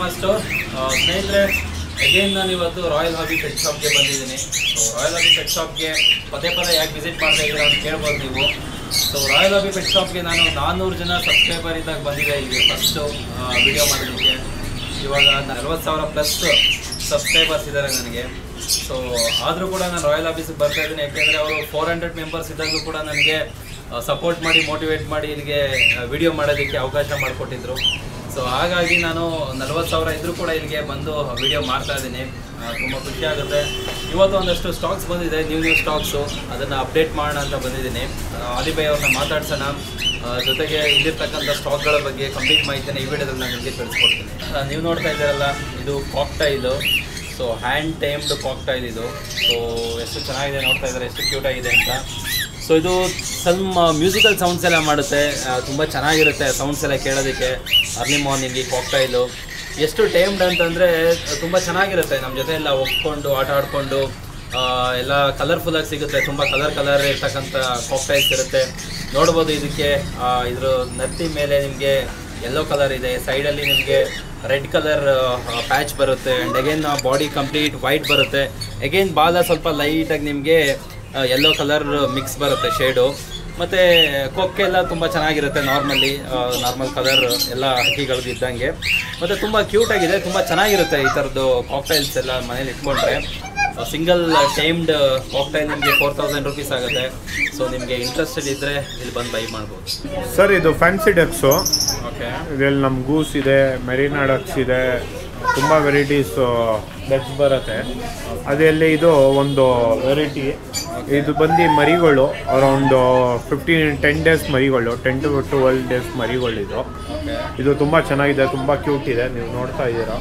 Store ಸ್ನೇಹಿತರೆ again ನಾನು ಇವತ್ತು ರಾಯಲ್ ಹಾಬಿ ಪೆಟ್ ಶಾಪ್ಗೆ ಬಂದಿದ್ದೀನಿ ಸೊ ರಾಯಲ್ ಹಾಬಿ ಪೆಟ್ ಶಾಪ್ಗೆ ಪದೇ ಪದೇ ಯಾಕೆ ವಿಸಿಟ್ ಮಾಡ್ತಾ ಇದ್ದೀರಾ ಅಂತ ಕೇಳ್ಬೋದು ನೀವು ಸೊ ರಾಯಲ್ ಹಾಬಿ ಪೆಟ್ ಶಾಪ್ಗೆ ನಾನು ನಾನ್ನೂರು ಜನ ಸಬ್ಸ್ಕ್ರೈಬರ್ ಇದ್ದಾಗ ಬಂದಿದೆ ಇಲ್ಲಿ ಫಸ್ಟು ವಿಡಿಯೋ ಮಾಡೋದಕ್ಕೆ ಇವಾಗ ನಲ್ವತ್ತು ಸಾವಿರ ಪ್ಲಸ್ ಸಬ್ಸ್ಕ್ರೈಬರ್ಸ್ ಇದ್ದಾರೆ ನನಗೆ ಸೊ ಆದರೂ ಕೂಡ ನಾನು ರಾಯಲ್ ಆಫೀಸಿಗೆ ಬರ್ತಾ ಇದ್ದೀನಿ ಯಾಕೆಂದರೆ ಅವರು ಫೋರ್ ಹಂಡ್ರೆಡ್ ಮೆಂಬರ್ಸ್ ಇದ್ದಾಗಲೂ ಕೂಡ ನನಗೆ ಸಪೋರ್ಟ್ ಮಾಡಿ ಮೋಟಿವೇಟ್ ಮಾಡಿ ಇಲ್ಲಿಗೆ ವಿಡಿಯೋ ಮಾಡೋದಕ್ಕೆ ಅವಕಾಶ ಮಾಡಿಕೊಟ್ಟಿದ್ರು ಸೊ ಹಾಗಾಗಿ ನಾನು ನಲ್ವತ್ತು ಸಾವಿರ ಇದ್ದರೂ ಕೂಡ ಇಲ್ಲಿಗೆ ಬಂದು ವಿಡಿಯೋ ಮಾಡ್ತಾ ಇದ್ದೀನಿ ತುಂಬ ಖುಷಿ ಆಗುತ್ತೆ ಇವತ್ತು ಒಂದಷ್ಟು ಸ್ಟಾಕ್ಸ್ ಬಂದಿದೆ ನ್ಯೂ ನ್ಯೂ ಸ್ಟಾಕ್ಸು ಅದನ್ನು ಅಪ್ಡೇಟ್ ಮಾಡೋಣ ಅಂತ ಬಂದಿದ್ದೀನಿ ಆಲಿಬೈ ಅವ್ರನ್ನ ಮಾತಾಡ್ಸೋಣ ಆ, ಜೊತೆಗೆ ಇಲ್ಲಿರ್ತಕ್ಕಂಥ ಸ್ಟಾಕ್ಗಳ ಬಗ್ಗೆ ಕಂಪ್ಲೀಟ್ ಮಾಹಿತಿನ ಈ ವಿಡಿಯೋದಲ್ಲಿ ನಾನು ನಿಮಗೆ ತಿಳಿಸ್ಕೊಡ್ತೀನಿ ಆ, ನೀವು ನೋಡ್ತಾ ಇದ್ದೀರಲ್ಲ ಇದು cockatiel so hand tamed cockatiel ಇದು ಸೊ ಎಷ್ಟು ಚೆನ್ನಾಗಿದೆ ನೋಡ್ತಾ ಇದ್ದಾರೆ ಎಷ್ಟು ಕ್ಯೂಟ್ ಆಗಿದೆ ಅಂತ ಸೊ ಇದು ಸ್ವಲ್ಪ ಮ್ಯೂಸಿಕಲ್ ಸೌಂಡ್ಸ್ ಎಲ್ಲ ಮಾಡುತ್ತೆ ತುಂಬ ಚೆನ್ನಾಗಿರುತ್ತೆ ಸೌಂಡ್ಸ್ ಎಲ್ಲ ಕೇಳೋದಕ್ಕೆ ಅರ್ಲಿ ಮಾರ್ನಿಂಗ್ ಈ ಕಾಕ್ಟೈಲು ಎಷ್ಟು ಟೈಮ್ಡ್ ಅಂತಂದರೆ ತುಂಬ ಚೆನ್ನಾಗಿರುತ್ತೆ ನಮ್ಮ ಜೊತೆ ಎಲ್ಲ ಒಪ್ಕೊಂಡು ಆಟ ಆಡಿಕೊಂಡು ಎಲ್ಲ ಕಲರ್ಫುಲ್ಲಾಗಿ ಸಿಗುತ್ತೆ ತುಂಬ ಕಲರ್ ಕಲರ್ ಇರ್ತಕ್ಕಂಥ ಕಾಕ್ಟೈಲ್ಸ್ ಇರುತ್ತೆ ನೋಡ್ಬೋದು ಇದಕ್ಕೆ ಆ, ಇದ್ರ ನತ್ತಿ ಮೇಲೆ ನಿಮಗೆ ಯೆಲ್ಲೋ ಕಲರ್ ಇದೆ ಸೈಡಲ್ಲಿ ನಿಮಗೆ ರೆಡ್ ಕಲರ್ ಪ್ಯಾಚ್ ಬರುತ್ತೆ and again body complete white ಬರುತ್ತೆ ಅಗೇನ್ ಬಾಲ ಸ್ವಲ್ಪ ಲೈಟಾಗಿ ನಿಮಗೆ ಯೆಲ್ಲೋ ಕಲರ್ ಮಿಕ್ಸ್ ಬರುತ್ತೆ ಶೇಡು ಮತ್ತು ಕೊಕ್ಕೆಲ್ಲ ತುಂಬ ಚೆನ್ನಾಗಿರುತ್ತೆ ನಾರ್ಮಲಿ ನಾರ್ಮಲ್ ಕಲರ್ ಎಲ್ಲ ಹಕ್ಕಿಗಳದ್ದು ಇದ್ದಂಗೆ ಮತ್ತು ತುಂಬ ಕ್ಯೂಟಾಗಿದೆ ತುಂಬ ಚೆನ್ನಾಗಿರುತ್ತೆ ಈ ಥರದ್ದು ಕಾಕ್ಟೈಲ್ಸ್ ಎಲ್ಲ ಮನೇಲಿ ಇಟ್ಕೊಂಡ್ರೆ ಸಿಂಗಲ್ ಟೈಮ್ಡ್ ಕಾಕ್ಟೈಲ್ ನಿಮಗೆ ಫೋರ್ ತೌಸಂಡ್ ರುಪೀಸ್ ಆಗುತ್ತೆ ಸೊ ನಿಮಗೆ ಇಂಟ್ರೆಸ್ಟೆಡ್ ಇದ್ದರೆ ಇಲ್ಲಿ ಬಂದು ಬೈ ಮಾಡ್ಬೋದು ಸರ್ ಇದು ಫ್ಯಾನ್ಸಿ ಡಕ್ಸು ಓಕೆ ಇದರಲ್ಲಿ ನಮ್ಮ ಗೂಸ್ ಇದೆ ಮೆರಿನಾ ಡಕ್ಸ್ ಇದೆ ತುಂಬ ವೆರೈಟೀಸ್ ಡಕ್ಸ್ ಬರುತ್ತೆ ಅದರಲ್ಲಿ ಇದು ಒಂದು ವೆರೈಟಿ ಇದು ಬಂದು ಮರಿಗಳು ಅರೌಂಡ್ ಫಿಫ್ಟೀನ್ ಟೆನ್ ಡೇಸ್ ಮರಿಗಳು ಟೆನ್ ಟು ಟ್ವೆಲ್ ಡೇಸ್ ಮರಿಗಳು ಇದು ಓಕೆ ಇದು ತುಂಬ ಚೆನ್ನಾಗಿದೆ ತುಂಬ ಕ್ಯೂಟ್ ಇದೆ ನೀವು ನೋಡ್ತಾ ಇದ್ದೀರಾ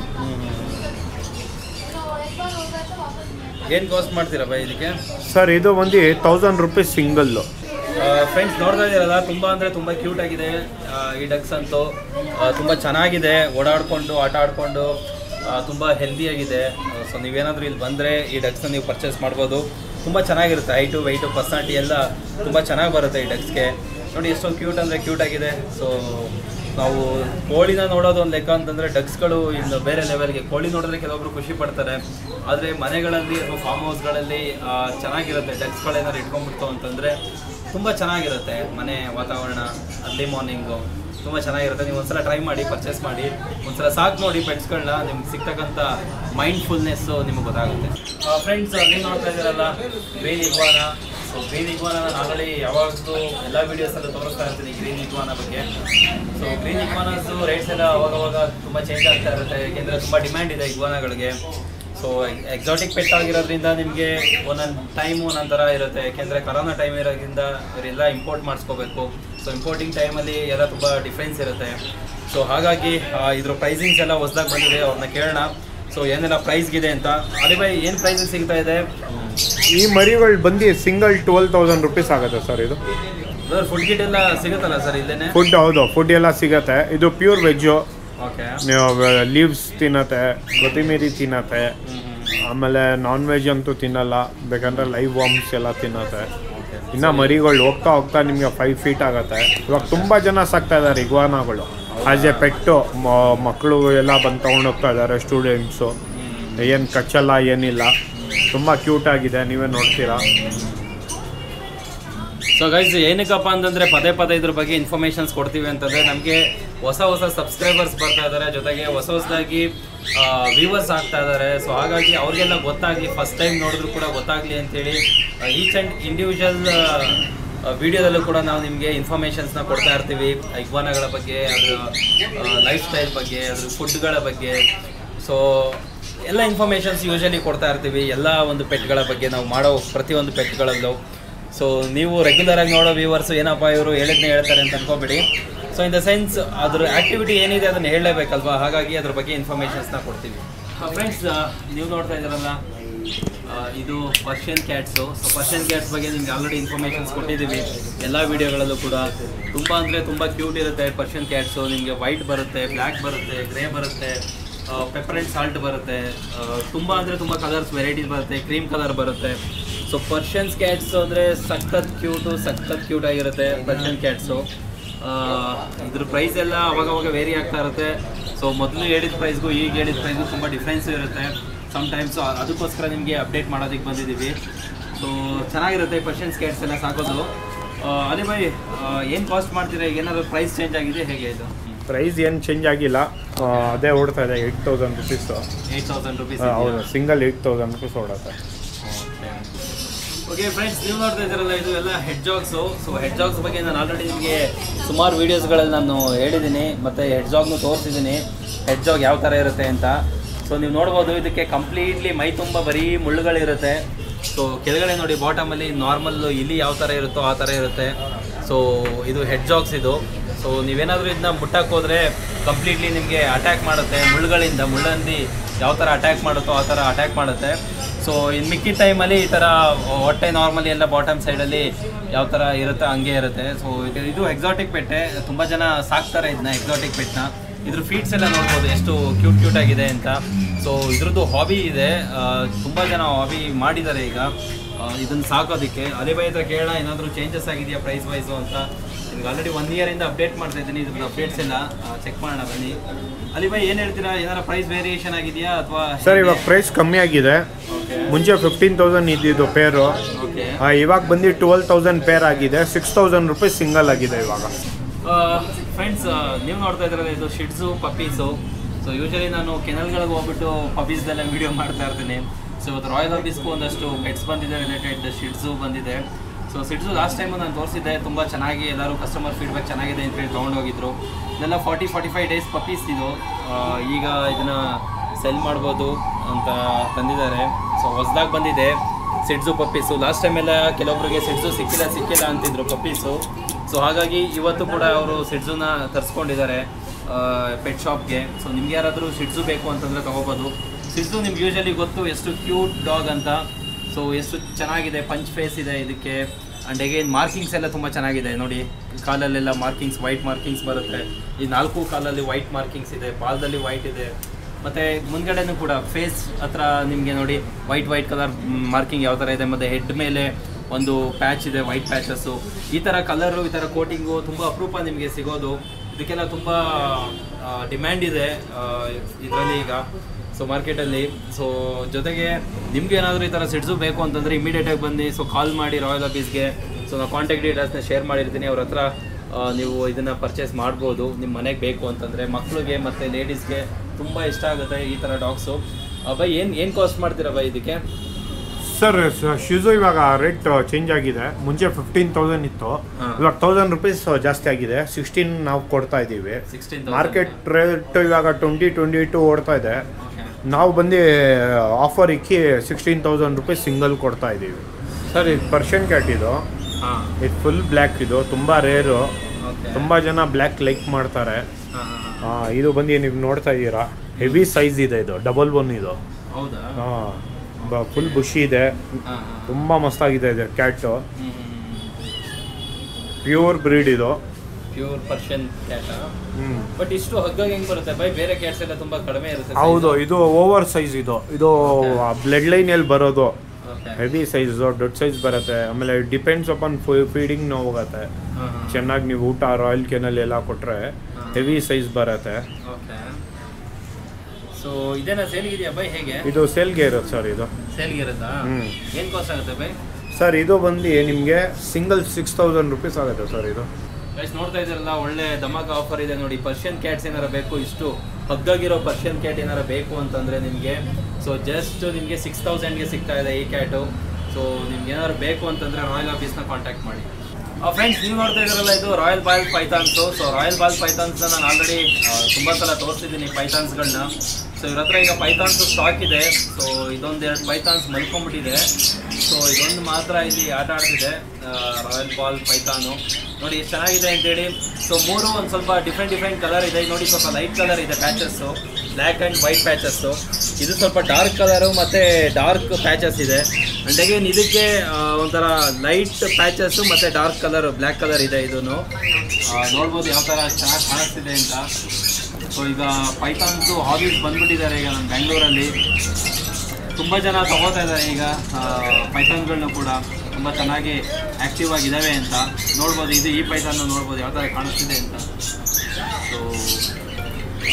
ಏನು ಕಾಸ್ಟ್ ಮಾಡ್ತೀರಾ ಬೈ ಇದಕ್ಕೆ ಸರ್ ಇದು ಬಂದು ತೌಸಂಡ್ ರುಪೀಸ್ ಸಿಂಗಲ್ಲು ಫ್ರೆಂಡ್ಸ್ ನೋಡ್ತಾ ಇದ್ದೀರಲ್ಲ ತುಂಬ ಅಂದರೆ ತುಂಬ ಕ್ಯೂಟ್ ಆಗಿದೆ ಆ, ಈ ಡಕ್ಸ್ ಅಂತೂ ಆ, ತುಂಬ ಚೆನ್ನಾಗಿದೆ ಓಡಾಡಿಕೊಂಡು ಆಟ ಆಡಿಕೊಂಡು ತುಂಬ ಹೆಲ್ದಿಯಾಗಿದೆ ಸೊ ನೀವೇನಾದರೂ ಇಲ್ಲಿ ಬಂದರೆ ಈ ಡಕ್ಸ್ನ ನೀವು ಪರ್ಚೇಸ್ ಮಾಡ್ಬೋದು ತುಂಬ ಚೆನ್ನಾಗಿರುತ್ತೆ ಹೈಟು ವೆಯ್ಟು ಪರ್ಸನಾಲಿಟಿ ಎಲ್ಲ ತುಂಬ ಚೆನ್ನಾಗಿ ಬರುತ್ತೆ ಈ ಡಕ್ಸ್ಗೆ ನೋಡಿ ಎಷ್ಟೊಂದು ಕ್ಯೂಟ್ ಅಂದರೆ ಕ್ಯೂಟ್ ಆಗಿದೆ ಸೊ ನಾವು ಕೋಳಿನ ನೋಡೋದು ಒಂದು ಲೆಕ್ಕ ಅಂತಂದರೆ ಡಕ್ಸ್ಗಳು ಇನ್ನು ಬೇರೆ ಲೆವೆಲ್ಗೆ ಕೋಳಿ ನೋಡಿದ್ರೆ ಕೆಲವೊಬ್ರು ಖುಷಿ ಪಡ್ತಾರೆ ಆದರೆ ಮನೆಗಳಲ್ಲಿ ಅಥವಾ ಫಾರ್ಮ್ ಹೌಸ್ಗಳಲ್ಲಿ ಆ, ಚೆನ್ನಾಗಿರುತ್ತೆ ಡಕ್ಸ್ಗಳೇನಾದ್ರು ಇಟ್ಕೊಂಡ್ಬಿಡ್ತು ಅಂತಂದರೆ ತುಂಬ ಚೆನ್ನಾಗಿರುತ್ತೆ ಮನೆ ವಾತಾವರಣ ಅರ್ಲಿ ಮಾರ್ನಿಂಗು ತುಂಬ ಚೆನ್ನಾಗಿರುತ್ತೆ ನೀವು ಒಂದ್ಸಲ ಟ್ರೈ ಮಾಡಿ ಪರ್ಚೇಸ್ ಮಾಡಿ ಒಂದ್ಸಲ ಸಾಕು ನೋಡಿ ಪೆಟ್ಸ್ಗಳನ್ನ ನಿಮ್ಗೆ ಸಿಗ್ತಕ್ಕಂಥ ಮೈಂಡ್ಫುಲ್ನೆಸ್ಸು ನಿಮಗೆ ಗೊತ್ತಾಗುತ್ತೆ ಫ್ರೆಂಡ್ಸ್ ನೀವು ನೋಡ್ತಾ ಇದ್ದೀರಲ್ಲ green iguana so green iguana ನಾನು ಆಲ್ರೆಡಿ ಯಾವಾಗಲೂ ಎಲ್ಲ ವೀಡಿಯೋಸಲ್ಲೂ ತೋರಿಸ್ತಾ ಇರ್ತೀನಿ ಗ್ರೀನ್ ಇಗ್ವಾನ ಬಗ್ಗೆ ಸೊ ಗ್ರೀನ್ ಇಗ್ವಾನಸ್ದು ರೇಟ್ಸ್ ಎಲ್ಲ ಅವಾಗವಾಗ ತುಂಬ ಚೇಂಜ್ ಆಗ್ತಾ ಇರುತ್ತೆ ಏಕೆಂದರೆ ತುಂಬ ಡಿಮ್ಯಾಂಡ್ ಇದೆ ಇಗ್ವಾನಗಳಿಗೆ ಸೊ ಎಕ್ಸಾಟಿಕ್ ಪೆಟ್ ಆಗಿರೋದ್ರಿಂದ ನಿಮಗೆ ಒಂದೊಂದು ಟೈಮ್ ಒಂದೊಂದು ಥರ ಇರುತ್ತೆ ಯಾಕೆಂದರೆ ಕರೋನಾ ಟೈಮ್ ಇರೋದ್ರಿಂದ ಇವರೆಲ್ಲ ಇಂಪೋರ್ಟ್ ಮಾಡಿಸ್ಕೋಬೇಕು ಸೊ ಇಂಪೋರ್ಟಿಂಗ್ ಟೈಮಲ್ಲಿ ಎಲ್ಲ ತುಂಬ ಡಿಫ್ರೆನ್ಸ್ ಇರುತ್ತೆ ಸೊ ಹಾಗಾಗಿ ಆ, ಇದ್ರ ಪ್ರೈಸಿಂಗ್ಸ್ ಎಲ್ಲ ಹೊಸ್ದಾಗಿ ಬಂದಿದೆ ಅವ್ರನ್ನ ಕೇಳೋಣ ಸೊ ಏನೆಲ್ಲ ಪ್ರೈಸ್ಗಿದೆ ಅಂತ ಅದೇ ಬೈ ಏನು ಪ್ರೈಸಿಗೆ ಸಿಗ್ತಾ ಇದೆ ಈ ಮರಿಗಳು ಬಂದು ಸಿಂಗಲ್ ಟ್ವೆಲ್ ತೌಸಂಡ್ ರುಪೀಸ್ ಆಗುತ್ತೆ ಸರ್ ಇದು ಫುಡ್ ಕಿಟ್ ಎಲ್ಲ ಸಿಗುತ್ತಲ್ಲ ಸರ್ ಇಲ್ಲೇನೆ ಫುಡ್ ಹೌದು ಫುಡ್ ಎಲ್ಲ ಸಿಗತ್ತೆ ಇದು ಪ್ಯೂರ್ ವೆಜ್ಜು ಓಕೆ ಲೀವ್ಸ್ ತಿನ್ನತ್ತೆ ಕೊತ್ತಿಮೀರಿ ತಿನ್ನತ್ತೆ ಆಮೇಲೆ ನಾನ್ ವೆಜ್ ಅಂತೂ ತಿನ್ನಲ್ಲ ಬೇಕಂದ್ರೆ ಲೈವ್ ವಾಮ್ಸ್ ಎಲ್ಲ ತಿನ್ನತ್ತೆ ಇನ್ನು ಮರಿಗಳು ಹೋಗ್ತಾ ಹೋಗ್ತಾ ನಿಮಗೆ ಫೈವ್ ಫೀಟ್ ಆಗುತ್ತೆ ಇವಾಗ ತುಂಬ ಜನ ಸಾಕ್ತಾ ಇದ್ದಾರೆ ಇಗ್ವಾನಗಳು ಆಸ್ ಎ ಪೆಟ್ಟು ಮಕ್ಕಳು ಎಲ್ಲ ಬಂದು ತೊಗೊಂಡು ಹೋಗ್ತಾ ಇದ್ದಾರೆ ಸ್ಟೂಡೆಂಟ್ಸು ಏನು ಕಚ್ಚಲ್ಲ ಏನಿಲ್ಲ ತುಂಬ ಕ್ಯೂಟ್ ಆಗಿದೆ ನೀವೇ ನೋಡ್ತೀರಾ ಸೊ ಗೈಸ್ ಏನಕ್ಕಪ್ಪ ಅಂತಂದ್ರೆ ಪದೇ ಪದೇ ಇದ್ರ ಬಗ್ಗೆ ಇನ್ಫಾರ್ಮೇಶನ್ಸ್ ಕೊಡ್ತೀವಿ ಅಂತಂದ್ರೆ ನಮಗೆ ಹೊಸ ಹೊಸ ಸಬ್ಸ್ಕ್ರೈಬರ್ಸ್ ಬರ್ತಾ ಇದ್ದಾರೆ ಜೊತೆಗೆ ಹೊಸ ಹೊಸದಾಗಿ ವ್ಯೂವರ್ಸ್ ಆಗ್ತಾ ಇದ್ದಾರೆ ಸೊ ಹಾಗಾಗಿ ಅವ್ರಿಗೆಲ್ಲ ಗೊತ್ತಾಗಲಿ ಫಸ್ಟ್ ಟೈಮ್ ನೋಡಿದ್ರು ಕೂಡ ಗೊತ್ತಾಗಲಿ ಅಂತೇಳಿ ಈಚ್ ಆ್ಯಂಡ್ ಇಂಡಿವಿಜುವಲ್ ವಿಡಿಯೋದಲ್ಲೂ ಕೂಡ ನಾವು ನಿಮಗೆ ಇನ್ಫಾರ್ಮೇಷನ್ಸ್ನ ಕೊಡ್ತಾ ಇರ್ತೀವಿ ಇಗ್ವಾನಗಳ ಬಗ್ಗೆ ಅದ್ರ ಲೈಫ್ ಸ್ಟೈಲ್ ಬಗ್ಗೆ ಅದ್ರ ಫುಡ್ಗಳ ಬಗ್ಗೆ ಸೊ ಎಲ್ಲ ಇನ್ಫಾರ್ಮೇಷನ್ಸ್ ಯೂಶಲಿ ಕೊಡ್ತಾ ಇರ್ತೀವಿ ಎಲ್ಲ ಒಂದು ಪೆಟ್ಗಳ ಬಗ್ಗೆ ನಾವು ಮಾಡೋ ಪ್ರತಿಯೊಂದು ಪೆಟ್ಗಳಲ್ಲೂ ಸೊ ನೀವು ರೆಗ್ಯುಲರ್ ಆಗಿ ನೋಡೋ ವ್ಯೂವರ್ಸ್ ಏನಪ್ಪ ಇವರು ಹೇಳಿದ್ನೇ ಹೇಳ್ತಾರೆ ಅಂತ ಅನ್ಕೋಬೇಡಿ ಸೊ ಇನ್ ದ ಸೆನ್ಸ್ ಅದ್ರ ಆಕ್ಟಿವಿಟಿ ಏನಿದೆ ಅದನ್ನು ಹೇಳಲೇಬೇಕಲ್ವಾ ಹಾಗಾಗಿ ಅದ್ರ ಬಗ್ಗೆ ಇನ್ಫಾರ್ಮೇಷನ್ಸ್ನ ಕೊಡ್ತೀವಿ ಫ್ರೆಂಡ್ಸ್ ನೀವು ನೋಡ್ತಾ ಇದ್ದೀರಲ್ಲ ಆ, ಇದು Persian cats so Persian cats ಬಗ್ಗೆ ನಿಮ್ಗೆ ಆಲ್ರೆಡಿ ಇನ್ಫಾರ್ಮೇಷನ್ಸ್ ಕೊಟ್ಟಿದ್ದೀವಿ ಎಲ್ಲ ವೀಡಿಯೋಗಳಲ್ಲೂ ಕೂಡ ತುಂಬ ಅಂದರೆ ತುಂಬ ಕ್ಯೂಟ್ ಇರುತ್ತೆ ಪರ್ಷಿಯನ್ ಕ್ಯಾಟ್ಸು ನಿಮಗೆ ವೈಟ್ ಬರುತ್ತೆ ಬ್ಲ್ಯಾಕ್ ಬರುತ್ತೆ ಗ್ರೇ ಬರುತ್ತೆ ಪೆಪ್ಪರ್ ಆ್ಯಂಡ್ ಸಾಲ್ಟ್ ಬರುತ್ತೆ ಆ, ತುಂಬ ಅಂದರೆ ತುಂಬ ಕಲರ್ಸ್ ವೆರೈಟೀಸ್ ಬರುತ್ತೆ ಕ್ರೀಮ್ ಕಲರ್ ಬರುತ್ತೆ ಸೊ ಪರ್ಷಿಯನ್ಸ್ ಕ್ಯಾಟ್ಸು ಅಂದರೆ ಸಖತ್ ಕ್ಯೂಟು ಸಖತ್ ಕ್ಯೂಟ್ ಆಗಿರುತ್ತೆ ಪರ್ಷಿಯನ್ ಕ್ಯಾಟ್ಸು ಇದ್ರ ಪ್ರೈಸ್ ಎಲ್ಲ ಅವಾಗವಾಗ ವೇರಿ ಆಗ್ತಾ ಇರುತ್ತೆ ಸೊ ಮೊದಲು ಹೇಳಿದ ಪ್ರೈಸ್ಗೂ ಈಗ ಹೇಳಿದ ಪ್ರೈಸ್ಗೂ ತುಂಬ ಡಿಫ್ರೆನ್ಸ್ ಇರುತ್ತೆ ಸಮ್ಟೈಮ್ಸ್ ಅದಕ್ಕೋಸ್ಕರ ನಿಮಗೆ ಅಪ್ಡೇಟ್ ಮಾಡೋದಕ್ಕೆ ಬಂದಿದ್ದೀವಿ ಸೊ ಚೆನ್ನಾಗಿರುತ್ತೆ ಪರ್ಷನ್ ಸ್ಕೇಟ್ಸ್ ಎಲ್ಲ ಸಾಕೋದು ಆ, ಅಲಿ ಭಾಯ್ ಏನು ಕಾಸ್ಟ್ ಮಾಡ್ತೀರಾ ಈಗ ಏನಾದ್ರು ಪ್ರೈಸ್ ಚೇಂಜ್ ಆಗಿದೆ ಹೇಗೆ ಇದು ಪ್ರೈಸ್ ಏನು ಚೇಂಜ್ ಆಗಿಲ್ಲ ಆ, ಅದೇ ಓಡ್ತಾ ಇದೆ eight thousand rupees eight thousand rupees ಹೌದು ಸಿಂಗಲ್ ಏಯ್ಟ್ ತೌಸಂಡ್ ರುಪೀಸ್ ಓಡುತ್ತೆ ಓಕೆ ಫ್ರೆಂಡ್ಸ್ ನೀವು ನೋಡ್ತಾ ಇದ್ದೀರಲ್ಲ ಇದು ಎಲ್ಲ hedgehogs so hedgehogs ಬಗ್ಗೆ ನಾನು ಆಲ್ರೆಡಿ ನಿಮಗೆ ಸುಮಾರು ವೀಡಿಯೋಸ್ಗಳಲ್ಲಿ ನಾನು ಹೇಳಿದ್ದೀನಿ ಮತ್ತು ಹೆಡ್ ಜಾಗ್ನು ತೋರಿಸಿದ್ದೀನಿ ಹೆಡ್ ಜಾಗ್ ಯಾವ ಥರ ಇರುತ್ತೆ ಅಂತ ಸೊ ನೀವು ನೋಡ್ಬೋದು ಇದಕ್ಕೆ ಕಂಪ್ಲೀಟ್ಲಿ ಮೈ ತುಂಬ ಬರೀ ಮುಳ್ಳುಗಳಿರುತ್ತೆ ಸೊ ಕೆಳಗಡೆ ನೋಡಿ ಬಾಟಮಲ್ಲಿ ನಾರ್ಮಲ್ ಇಲಿ ಯಾವ ಥರ ಇರುತ್ತೋ ಆ ಥರ ಇರುತ್ತೆ ಸೊ ಇದು ಹೆಡ್ ಜಾಗ್ಸ್ ಇದು ಸೊ ನೀವೇನಾದರೂ ಇದನ್ನ ಮುಟ್ಟಕ್ಕೆ ಹೋದರೆ ಕಂಪ್ಲೀಟ್ಲಿ ನಿಮಗೆ ಅಟ್ಯಾಕ್ ಮಾಡುತ್ತೆ ಮುಳ್ಳುಗಳಿಂದ ಮುಳ್ಳಂದಿ ಯಾವ ಥರ ಅಟ್ಯಾಕ್ ಮಾಡುತ್ತೋ ಆ ಥರ ಅಟ್ಯಾಕ್ ಮಾಡುತ್ತೆ ಸೊ ಇನ್ನು ಮಿಕ್ಕಿದ ಟೈಮಲ್ಲಿ ಈ ಥರ ಹೊಟ್ಟೆ ನಾರ್ಮಲಿ ಎಲ್ಲ ಬಾಟಮ್ ಸೈಡಲ್ಲಿ ಯಾವ ಥರ ಇರುತ್ತೆ ಹಂಗೆ ಇರುತ್ತೆ ಸೊ ಇದು ಇದು ಎಕ್ಸಾಟಿಕ್ ಪೆಟ್ಟೆ ತುಂಬ ಜನ ಸಾಕ್ತಾರೆ ಇದನ್ನ ಎಕ್ಸಾಟಿಕ್ ಪೆಟ್ನ ಇದ್ರ ಫೀಟ್ಸ್ ಎಲ್ಲ ನೋಡ್ಬೋದು ಎಷ್ಟು ಕ್ಯೂಟ್ ಕ್ಯೂಟ್ ಆಗಿದೆ ಅಂತ ಸೊ ಇದ್ರದ್ದು ಹಾಬಿ ಇದೆ ತುಂಬ ಜನ ಹಾಬಿ ಮಾಡಿದ್ದಾರೆ ಈಗ ಇದನ್ನು ಸಾಕೋದಕ್ಕೆ ಅಲಿಬೈ ಹತ್ರ ಕೇಳೋಣ ಏನಾದರೂ ಚೇಂಜಸ್ ಆಗಿದೆಯಾ ಪ್ರೈಸ್ ವೈಸು ಅಂತ ನಿಮ್ಗೆ ಆಲ್ರೆಡಿ ಒನ್ ಇಯರಿಂದ ಅಪ್ಡೇಟ್ ಮಾಡ್ತಾ ಇದ್ದೀನಿ ಇದ್ರದ್ದು ಅಪ್ಡೇಟ್ಸ್ ಎಲ್ಲ ಚೆಕ್ ಮಾಡೋಣ ಬನ್ನಿ ಅಲಿಬೈ ಏನು ಹೇಳ್ತೀರಾ ಏನಾರ ಪ್ರೈಸ್ ವೇರಿಯೇಷನ್ ಆಗಿದೆಯಾ ಅಥವಾ ಸರ್ ಇವಾಗ ಪ್ರೈಸ್ ಕಮ್ಮಿ ಆಗಿದೆ ಓಕೆ ಮುಂಚೆ ಫಿಫ್ಟೀನ್ ತೌಸಂಡ್ ಇದ್ದಿದ್ದು ಪೇರು ಓಕೆ ಇವಾಗ ಬಂದು ಟ್ವೆಲ್ ತೌಸಂಡ್ ಪೇರ್ ಆಗಿದೆ ಸಿಕ್ಸ್ ತೌಸಂಡ್ ರುಪೀಸ್ ಸಿಂಗಲ್ ಆಗಿದೆ ಇವಾಗ ಫ್ರೆಂಡ್ಸ್ ನೀವು ನೋಡ್ತಾ ಇದ್ರಲ್ಲ ಇದು ಶಿಡ್ಸು ಪಪ್ಪೀಸು ಸೊ ಯೂಶಲಿ ನಾನು ಕೆನಲ್ಗಳಿಗೆ ಹೋಗ್ಬಿಟ್ಟು ಪಪ್ಪೀಸ್ದೆಲ್ಲ ವಿಡಿಯೋ ಮಾಡ್ತಾ ಇರ್ತೀನಿ ಸೊ ಇವತ್ತು ರಾಯಲ್ ಆಫೀಸ್ಗೂ ಒಂದಷ್ಟು ಪೆಟ್ಸ್ ಬಂದಿದೆ ರಿಲೇಟೆಡ್ ಶಿಡ್ಸು ಬಂದಿದೆ ಸೊ ಸಿಡ್ಸು ಲಾಸ್ಟ್ ಟೈಮು ನಾನು ತೋರಿಸಿದ್ದೆ ತುಂಬ ಚೆನ್ನಾಗಿ ಎಲ್ಲರೂ ಕಸ್ಟಮರ್ ಫೀಡ್ಬ್ಯಾಕ್ ಚೆನ್ನಾಗಿದೆ ಅಂತ ಹೇಳಿ ತೊಗೊಂಡೋಗಿದ್ರು ಇದೆಲ್ಲ forty forty five days puppies ಇದು ಆ, ಈಗ ಇದನ್ನು ಸೆಲ್ ಮಾಡ್ಬೋದು ಅಂತ ತಂದಿದ್ದಾರೆ ಸೊ ಹೊಸ್ದಾಗಿ ಬಂದಿದೆ ಸಿಡ್ಸು ಪಪ್ಪೀಸು ಲಾಸ್ಟ್ ಟೈಮ್ ಎಲ್ಲ ಕೆಲವೊಬ್ಬರಿಗೆ ಸಿಡ್ಸು ಸಿಕ್ಕಿಲ್ಲ ಸಿಕ್ಕಿಲ್ಲ ಅಂತಿದ್ರು ಪಪ್ಪೀಸು ಸೊ ಹಾಗಾಗಿ ಇವತ್ತು ಕೂಡ ಅವರು ಸಿಡ್ಸುನ ತರಿಸ್ಕೊಂಡಿದ್ದಾರೆ ಪೆಟ್ ಶಾಪ್ಗೆ ಸೊ ನಿಮ್ಗೆ ಯಾರಾದರೂ ಸಿಡ್ಸು ಬೇಕು ಅಂತಂದರೆ ತೊಗೋಬೋದು ಸಿಡ್ಸು ನಿಮ್ಗೆ ಯೂಶಲಿ ಗೊತ್ತು ಎಷ್ಟು ಕ್ಯೂಟ್ ಡಾಗ್ ಅಂತ ಸೊ ಎಷ್ಟು ಚೆನ್ನಾಗಿದೆ ಪಂಚ್ ಫೇಸ್ ಇದೆ ಇದಕ್ಕೆ ಆ್ಯಂಡ್ ಅಗೇನ್ ಮಾರ್ಕಿಂಗ್ಸ್ ಎಲ್ಲ ತುಂಬ ಚೆನ್ನಾಗಿದೆ ನೋಡಿ ಕಾಲಲ್ಲೆಲ್ಲ ಮಾರ್ಕಿಂಗ್ಸ್ ವೈಟ್ ಮಾರ್ಕಿಂಗ್ಸ್ ಬರುತ್ತೆ ಈ ನಾಲ್ಕು ಕಾಲಲ್ಲಿ ವೈಟ್ ಮಾರ್ಕಿಂಗ್ಸ್ ಇದೆ ಬಾಲ್ದಲ್ಲಿ ವೈಟ್ ಇದೆ ಮತ್ತು ಮುಂದ್ಗಡೆನೂ ಕೂಡ ಫೇಸ್ ಹತ್ರ ನಿಮಗೆ ನೋಡಿ ವೈಟ್ ವೈಟ್ ಕಲರ್ ಮಾರ್ಕಿಂಗ್ ಯಾವ ಥರ ಇದೆ ಮತ್ತು ಹೆಡ್ ಮೇಲೆ ಒಂದು ಪ್ಯಾಚ್ ಇದೆ ವೈಟ್ ಪ್ಯಾಚಸ್ಸು ಈ ಥರ ಕಲರು ಈ ಥರ ಕೋಟಿಂಗು ತುಂಬ ಅಪರೂಪ ನಿಮಗೆ ಸಿಗೋದು ಇದಕ್ಕೆಲ್ಲ ತುಂಬ ಡಿಮ್ಯಾಂಡ್ ಇದೆ ಇದರಲ್ಲಿ ಈಗ ಸೊ ಮಾರ್ಕೆಟಲ್ಲಿ ಸೊ ಜೊತೆಗೆ ನಿಮ್ಗೆ ಏನಾದರೂ ಈ ಥರ ಸಿಡ್ಸು ಬೇಕು ಅಂತಂದರೆ ಇಮಿಡಿಯೇಟಾಗಿ ಬನ್ನಿ ಸೊ ಕಾಲ್ ಮಾಡಿ ರಾಯಲ್ ಆಫೀಸ್ಗೆ ಸೊ ನಾನು ಕಾಂಟ್ಯಾಕ್ಟ್ ಡೀಟೇಲ್ಸ್ನ ಶೇರ್ ಮಾಡಿರ್ತೀನಿ ಅವ್ರ ಹತ್ರ ಆ, ನೀವು ಇದನ್ನು ಪರ್ಚೇಸ್ ಮಾಡ್ಬೋದು ನಿಮ್ಮ ಮನೆಗೆ ಬೇಕು ಅಂತಂದರೆ ಮಕ್ಕಳಿಗೆ ಮತ್ತು ಲೇಡೀಸ್ಗೆ ತುಂಬ ಇಷ್ಟ ಆಗುತ್ತೆ ಈ ಥರ ಡಾಗ್ಸು ಬೈ ಏನು ಏನು ಕಾಸ್ಟ್ ಮಾಡ್ತೀರಾ ಬೈ ಇದಕ್ಕೆ ಸರ್ ಶೂಸು ಇವಾಗ ರೇಟ್ ಚೇಂಜ್ ಆಗಿದೆ ಮುಂಚೆ ಫಿಫ್ಟೀನ್ ತೌಸಂಡ್ ಇತ್ತು ಹಾ. ಇವಾಗ ತೌಸಂಡ್ ರುಪೀಸ್ ಜಾಸ್ತಿ ಆಗಿದೆ ಸಿಕ್ಸ್ಟೀನ್ ನಾವು ಕೊಡ್ತಾ ಇದ್ದೀವಿ ಸಿಕ್ಸ್ಟೀನ್ ಮಾರ್ಕೆಟ್ ರೇಟ್ ಇವಾಗ ಟ್ವೆಂಟಿ ಟ್ವೆಂಟಿ ಟು ಓಡ್ತಾ ಇದೆ ಓಕೆ ನಾವು ಬಂದು ಆಫರ್ ಇಕ್ಕಿ ಸಿಕ್ಸ್ಟೀನ್ ತೌಸಂಡ್ ರುಪೀಸ್ ಸಿಂಗಲ್ ಕೊಡ್ತಾ ಇದ್ದೀವಿ ಸರ್ ಇದು ಪರ್ಷಿಯನ್ ಕ್ಯಾಟ್ ಇದು ಹಾಂ ಇದು ಫುಲ್ ಬ್ಲ್ಯಾಕ್ ಇದು ತುಂಬ ರೇರು ಓಕೆ ತುಂಬ ಜನ ಬ್ಲ್ಯಾಕ್ ಲೈಕ್ ಮಾಡ್ತಾರೆ ಹಾಂ ಹಾಂ ಆ, ಇದು ಬಂದು ನೀವು ನೋಡ್ತಾ ಇದ್ದೀರಾ ಹೆವಿ ಸೈಜ್ ಇದೆ ಇದು ಡಬಲ್ ಒನ್ ಇದು ಹೌದಾ ಫುಲ್ ಬುಷಿ ಇದೆ ಹಾಂ ಹಾಂ ತುಂಬ ಮಸ್ತಾಗಿದೆ ಇದು ಕ್ಯಾಟು ಹ್ಞೂ ಪ್ಯೂರ್ ಬ್ರೀಡ್ ಇದು ಪ್ಯೂರ್ ಪರ್ಷಿಯನ್ ಕ್ಯಾಟಾ ಹ್ಮ್. ಬಟ್ ಇಷ್ಟು ಹಗ್ಗಾಗಿ ಹೆಂಗ್ ಬರುತ್ತೆ ಬೈ ಬೇರೆ ಕ್ಯಾಟ್ಸ್ ಎಲ್ಲ ತುಂಬಾ ಕಡಿಮೆ ಇರುತ್ತೆ ಹೌದು ಇದು ಓವರ್ ಸೈಜ್ ಇದು ಇದು ಬ್ಲಡ್ ಲೈನಲ್ಲಿ ಬರೋದು ಓಕೆ ಹೆವಿ ಸೈಜ್ ದೊಡ್ಡ ಸೈಜ್ ಬರುತ್ತೆ ಆಮೇಲೆ ಡಿಪೆಂಡ್ಸ್ ಅಪಾನ್ ಫೀಡಿಂಗ್ ಹೋಗುತ್ತೆ ಚೆನ್ನಾಗಿ ನೀವು ಊಟ ರಾಯಲ್ ಕೆನಲ್ಲಿ ಎಲ್ಲ ಕೊಟ್ರೆ ಹೆವಿ ಸೈಜ್ ಬರುತ್ತೆ ಓಕೆ ಸೊ ಇದೇನಾ ಸೇಲ್ಗಿದೆಯಾ ಬೈ ಹೇಗೆ ಇದು ಸೇಲ್ಗೆ ಇರುತ್ತೆ ಸರ್ ಇದು ಸೇಲ್ಗೆ ಇರುತ್ತಾ ಹ್ಮ್. ಏನ್ ಕಾಸ್ಟ್ ಆಗುತ್ತೆ ಬೈ ಸರ್ ಇದು ಬಂದು ನಿಮಗೆ ಸಿಂಗಲ್ ಸಿಕ್ಸ್ ತೌಸಂಡ್ ರುಪೀಸ್ ಆಗುತ್ತೆ ಸರ್ ಇದು ಗೈಸ್ ನೋಡ್ತಾ ಇದ್ದೀರಲ್ಲ ಒಳ್ಳೆ ಧಮಾಕ ಆಫರ್ ಇದೆ ನೋಡಿ ಪರ್ಷಿಯನ್ ಕ್ಯಾಟ್ಸ್ ಏನಾರ ಬೇಕು ಇಷ್ಟು ಹಗ್ಗಾಗಿರೋ ಪರ್ಷಿಯನ್ ಕ್ಯಾಟ್ ಏನಾರ ಬೇಕು ಅಂತಂದ್ರೆ ನಿಮಗೆ ಸೊ ಜಸ್ಟ್ ನಿಮಗೆ ಸಿಕ್ಸ್ ತೌಸಂಡ್ಗೆ ಸಿಗ್ತಾ ಇದೆ ಈ ಕ್ಯಾಟು ಸೊ ನಿಮ್ಗೆ ಏನಾದ್ರು ಬೇಕು ಅಂತಂದ್ರೆ ರಾಯಲ್ ಆಫೀಸ್ನ ಕಾಂಟ್ಯಾಕ್ಟ್ ಮಾಡಿ ಫ್ರೆಂಡ್ಸ್ ನೀವು ನೋಡ್ತಾ ಇದ್ರಲ್ಲ ಇದು royal ball pythons so royal ball ಪೈಥಾನ್ಸ್ನ ನಾನು ಆಲ್ರೆಡಿ ತುಂಬ ಸಲ ತೋರಿಸಿದ್ದೀನಿ ಪೈಥಾನ್ಸ್ಗಳನ್ನ ಸೊ ಇವ್ರ ಹತ್ರ ಈಗ ಪೈಥಾನ್ಸ್ ಸ್ಟಾಕ್ ಇದೆ ಸೊ ಇದೊಂದು ಎರಡು ಪೈಥಾನ್ಸ್ ಮಲ್ಕೊಂಡ್ಬಿಟ್ಟಿದೆ ಸೊ ಇದೊಂದು ಮಾತ್ರ ಇಲ್ಲಿ ಆಟ ಆಡ್ತಿದೆ ರಾಯಲ್ ಬಾಲ್ ಪೈಥಾನು ನೋಡಿ ಎಷ್ಟು ಚೆನ್ನಾಗಿದೆ ಅಂತೇಳಿ ಸೊ ಮೂರು ಒಂದು ಸ್ವಲ್ಪ ಡಿಫ್ರೆಂಟ್ ಡಿಫ್ರೆಂಟ್ ಕಲರ್ ಇದೆ ನೋಡಿ ಸ್ವಲ್ಪ ಲೈಟ್ ಕಲರ್ ಇದೆ patches black and white patches ಇದು ಸ್ವಲ್ಪ ಡಾರ್ಕ್ ಕಲರು ಮತ್ತು ಡಾರ್ಕ್ ಪ್ಯಾಚಸ್ ಇದೆ ಆ್ಯಂಡ್ ಅಗೇನ್ ಇದಕ್ಕೆ ಆ, ಒಂಥರ ಲೈಟ್ ಪ್ಯಾಚಸ್ಸು ಮತ್ತು ಡಾರ್ಕ್ ಕಲರ್ ಬ್ಲ್ಯಾಕ್ ಕಲರ್ ಇದೆ ಇದೂ ನೋಡ್ಬೋದು ಯಾವ ಥರ ಚೆನ್ನಾಗಿ ಕಾಣಿಸ್ತಿದೆ ಅಂತ ಸೊ ಈಗ ಪೈಥಾನ್ಸು ಹಾಬೀಸ್ ಬಂದ್ಬಿಟ್ಟಿದ್ದಾರೆ ಈಗ ನಮ್ಮ ಬೆಂಗಳೂರಲ್ಲಿ ತುಂಬ ಜನ ತಗೋತಾ ಇದ್ದಾರೆ ಈಗ ಪೈಥಾನ್ಗಳನ್ನ ಕೂಡ ತುಂಬ ಚೆನ್ನಾಗಿ ಆ್ಯಕ್ಟಿವ್ ಆಗಿದ್ದಾವೆ ಅಂತ ನೋಡ್ಬೋದು ಇದು ಈ ಪೈಥಾನ್ ನೋಡ್ಬೋದು ಯಾವ ಥರ ಕಾಣಿಸ್ತಿದೆ ಅಂತ ಸೊ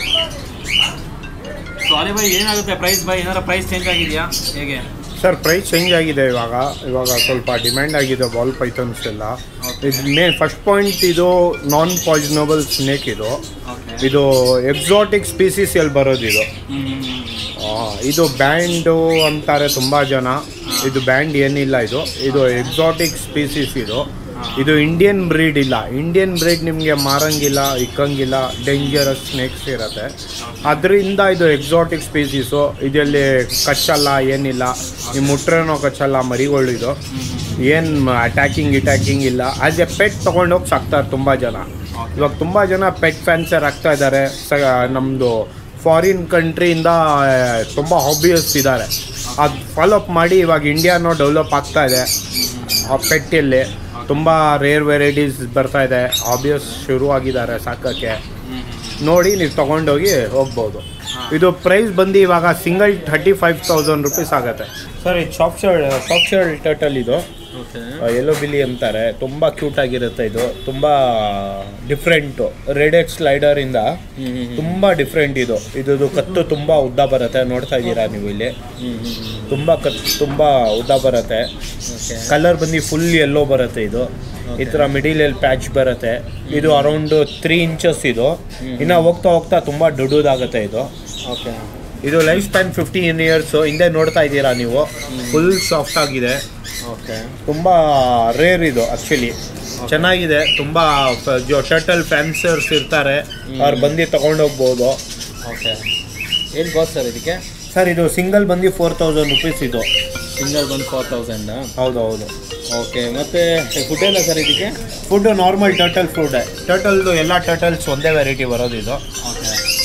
ಸೊ ಅಲಿ ಬೈ ಏನಾಗುತ್ತೆ ಪ್ರೈಸ್ ಬೈ ಏನಾರ ಪ್ರೈಸ್ ಚೇಂಜ್ ಆಗಿದೆಯಾ ಹೇಗೆ ಸರ್ ಪ್ರೈಸ್ ಚೇಂಜ್ ಆಗಿದೆ ಇವಾಗ ಇವಾಗ ಸ್ವಲ್ಪ ಡಿಮ್ಯಾಂಡ್ ಆಗಿದೆ ಬಾಲ್ ಪೈಥನ್ಸ್ ಎಲ್ಲ ಇದು ಮೇ ಫಸ್ಟ್ ಪಾಯಿಂಟ್ ಇದು ನಾನ್ ಪಾಯ್ಸನಬಲ್ ಸ್ನೇಕ್ ಇದು ಓಕೆ ಇದು ಎಕ್ಸಾಟಿಕ್ ಸ್ಪೀಸೀಸ್ ಎಲ್ಲಿ ಬರೋದು ಇದು ಆ, ಇದು ಬ್ಯಾಂಡು ಅಂತಾರೆ ತುಂಬ ಜನ ಇದು ಬ್ಯಾಂಡ್ ಏನಿಲ್ಲ ಇದು ಇದು ಎಕ್ಸಾಟಿಕ್ ಸ್ಪೀಸೀಸ್ ಇದು ಇದು ಇಂಡಿಯನ್ ಬ್ರೀಡ್ ಇಲ್ಲ ಇಂಡಿಯನ್ ಬ್ರೀಡ್ ನಿಮಗೆ ಮಾರಂಗಿಲ್ಲ ಇಕ್ಕಂಗಿಲ್ಲ ಡೇಂಜರಸ್ ಸ್ನೇಕ್ಸ್ ಇರುತ್ತೆ ಅದರಿಂದ ಇದು ಎಕ್ಸಾಟಿಕ್ ಸ್ಪೀಸೀಸು ಇದರಲ್ಲಿ ಕಚ್ಚಲ್ಲ ಏನಿಲ್ಲ ನೀವು ಮುಟ್ರೇನೋ ಕಚ್ಚಲ್ಲ ಮರಿಗಳು ಇದು ಏನು ಅಟ್ಯಾಕಿಂಗ್ ಇಟ್ಯಾಕಿಂಗ್ ಇಲ್ಲ ಆಸ್ ಎ ಪೆಟ್ ತೊಗೊಂಡೋಗಿ ಸಾಕ್ತಾರೆ ತುಂಬ ಜನ ಇವಾಗ ತುಂಬ ಜನ ಪೆಟ್ ಫ್ಯಾನ್ಸರ್ ಆಗ್ತಾ ಇದ್ದಾರೆ ಸ ನಮ್ಮದು ಫಾರಿನ್ ಕಂಟ್ರಿಯಿಂದ ತುಂಬ ಹಾಬಿಯಸ್ ಇದ್ದಾರೆ ಅದು ಫಾಲೋಅಪ್ ಮಾಡಿ ಇವಾಗ ಇಂಡಿಯಾನೂ ಡೆವಲಪ್ ಆಗ್ತಾ ಇದೆ ಆ ಪೆಟ್ಟಲ್ಲಿ ತುಂಬ ರೇರ್ ವೆರೈಟೀಸ್ ಬರ್ತಾ ಇದೆ ಹಾಬಿಯಸ್ ಶುರುವಾಗಿದ್ದಾರೆ ಸಾಕೋಕ್ಕೆ ನೋಡಿ ನೀವು ತೊಗೊಂಡೋಗಿ ಹೋಗ್ಬೋದು ಇದು ಪ್ರೈಸ್ ಬಂದು ಇವಾಗ single thirty five thousand rupees ಆಗುತ್ತೆ ಸರ್ ಇದು shop shirt shop shirt turtle ಇದು ಓಕೆ ಯೆಲ್ಲೋ ಬಿಲಿ ಅಂತಾರೆ ತುಂಬ ಕ್ಯೂಟ್ ಆಗಿರುತ್ತೆ ಇದು ತುಂಬ ಡಿಫ್ರೆಂಟು ರೆಡ್ ಎಕ್ಸ್ ಸ್ಲೈಡರಿಂದ ತುಂಬ ಡಿಫ್ರೆಂಟ್ ಇದು ಇದು ಕತ್ತು ತುಂಬ ಉದ್ದ ಬರುತ್ತೆ ನೋಡ್ತಾ ಇದ್ದೀರಾ ನೀವು ಇಲ್ಲಿ ತುಂಬ ಕತ್ತು ತುಂಬ ಉದ್ದ ಬರುತ್ತೆ ಓಕೆ ಕಲರ್ ಬಂದು ಫುಲ್ ಯೆಲ್ಲೋ ಬರುತ್ತೆ ಇದು ಈ ಥರ ಮಿಡಿಲಲ್ಲಿ ಪ್ಯಾಚ್ ಬರುತ್ತೆ ಇದು ಅರೌಂಡ್ ತ್ರೀ ಇಂಚಸ್ ಇದು ಇನ್ನು ಹೋಗ್ತಾ ಹೋಗ್ತಾ ತುಂಬ ದೊಡ್ಡದಾಗುತ್ತೆ ಇದು ಓಕೆ ಇದು ಲೈಫ್ ಸ್ಪ್ಯಾನ್ ಫಿಫ್ಟೀನ್ ಇಯರ್ಸು ಹಿಂದೆ ನೋಡ್ತಾ ಇದ್ದೀರಾ ನೀವು ಫುಲ್ ಸಾಫ್ಟ್ ಆಗಿದೆ ಓಕೆ ತುಂಬ ರೇರ್ ಇದು ಆ್ಯಕ್ಚುಲಿ ಚೆನ್ನಾಗಿದೆ ತುಂಬ ಟರ್ಟಲ್ ಫ್ಯಾನ್ಸರ್ಸ್ ಇರ್ತಾರೆ ಅವ್ರು ಬಂದು ತೊಗೊಂಡೋಗ್ಬೋದು ಓಕೆ ಏನು ಕಾಸ್ಟ್ ಸರ್ ಇದಕ್ಕೆ ಸರ್ ಇದು ಸಿಂಗಲ್ ಬಂದು ಫೋರ್ ತೌಸಂಡ್ ರುಪೀಸ್ ಇದು ಸಿಂಗಲ್ ಬಂದು ಫೋರ್ ತೌಸಂಡಾ ಹೌದು ಹೌದು ಓಕೆ ಮತ್ತು ಫುಡ್ ಎಲ್ಲ ಸರ್ ಇದಕ್ಕೆ ಫುಡ್ ನಾರ್ಮಲ್ ಟರ್ಟಲ್ ಫುಡ್ ಟರ್ಟಲ್ದು ಎಲ್ಲ ಟರ್ಟಲ್ಸ್ ಒಂದೇ ವೆರೈಟಿ ಬರೋದು ಇದು okay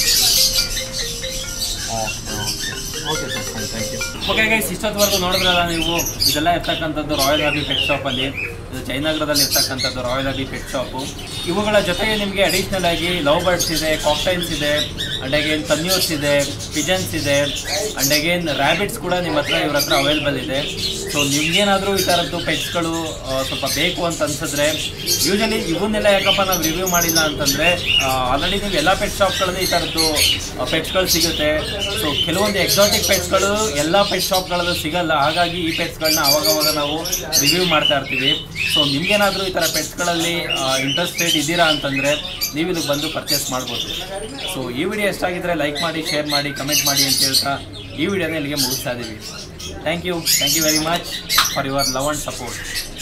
okay sir fine thank you okay guys ಇಷ್ಟೊತ್ತವರೆಗೂ ನೋಡಿದ್ರಲ್ಲ ನೀವು ಇದೆಲ್ಲ ಇರ್ತಕ್ಕಂಥದ್ದು ರಾಯಲ್ ಆಬಿ ಪೆಟ್ ಶಾಪಲ್ಲಿ ಇದು ಜಯನಗರದಲ್ಲಿ ಇರ್ತಕ್ಕಂಥದ್ದು ರಾಯಲ್ ಆಬಿ ಪೆಟ್ ಶಾಪು ಇವುಗಳ ಜೊತೆಗೆ ನಿಮಗೆ ಅಡಿಷ್ನಲ್ ಆಗಿ ಲವ್ ಬರ್ಡ್ಸ್ ಇದೆ ಕಾಕ್ಟೈಲ್ಸ್ ಇದೆ ಅಂಡ್ ಅಗೇನ್ ತನ್ಯೂರ್ಸ್ ಇದೆ ಪಿಜನ್ಸ್ ಇದೆ ಅಂಡ್ ಅಗೇನ್ ರ್ಯಾಬಿಟ್ಸ್ ಕೂಡ ನಿಮ್ಮ ಹತ್ರ ಇವ್ರ ಹತ್ರ ಅವೈಲೇಬಲ್ ಇದೆ ಸೊ ನಿಮ್ಗೇನಾದರೂ ಈ ಥರದ್ದು ಪೆಟ್ಸ್ಗಳು ಸ್ವಲ್ಪ ಬೇಕು ಅಂತ ಅನ್ಸಿದ್ರೆ ಯೂಶಲಿ ಇವನ್ನೆಲ್ಲ ಯಾಕಪ್ಪ ನಾವು ರಿವ್ಯೂ ಮಾಡಿಲ್ಲ ಅಂತಂದರೆ ಆಲ್ರೆಡಿ ನೀವು ಎಲ್ಲ ಪೆಟ್ ಶಾಪ್ಗಳಲ್ಲಿ ಈ ಥರದ್ದು ಪೆಟ್ಸ್ಗಳು ಸಿಗುತ್ತೆ ಸೊ ಕೆಲವೊಂದು ಎಕ್ಸಾಟಿಕ್ ಪೆಟ್ಸ್ಗಳು ಎಲ್ಲ ಪೆಟ್ ಶಾಪ್ಗಳಲ್ಲೂ ಸಿಗಲ್ಲ ಹಾಗಾಗಿ ಈ ಪೆಟ್ಸ್ಗಳನ್ನ ಅವಾಗವಾಗ ನಾವು ರಿವ್ಯೂ ಮಾಡ್ತಾ ಇರ್ತೀವಿ ಸೊ ನಿಮ್ಗೇನಾದರೂ ಈ ಥರ ಪೆಟ್ಸ್ಗಳಲ್ಲಿ ಇಂಟ್ರೆಸ್ಟೆಡ್ ಇದ್ದೀರಾ ಅಂತಂದರೆ ನೀವು ಇಲ್ಲಿಗೆ ಬಂದು ಪರ್ಚೇಸ್ ಮಾಡ್ಬೋದು ಸೊ ಈ ವಿಡಿಯೋ ಎಷ್ಟಾಗಿದ್ರೆ ಲೈಕ್ ಮಾಡಿ ಶೇರ್ ಮಾಡಿ ಕಮೆಂಟ್ ಮಾಡಿ ಅಂತ ಹೇಳ್ತಾ ಈ ವಿಡಿಯೋನ ಇಲ್ಲಿಗೆ ಮುಗಿಸ್ತಾ ಇದ್ದೀವಿ thank you thank you very much for your love and support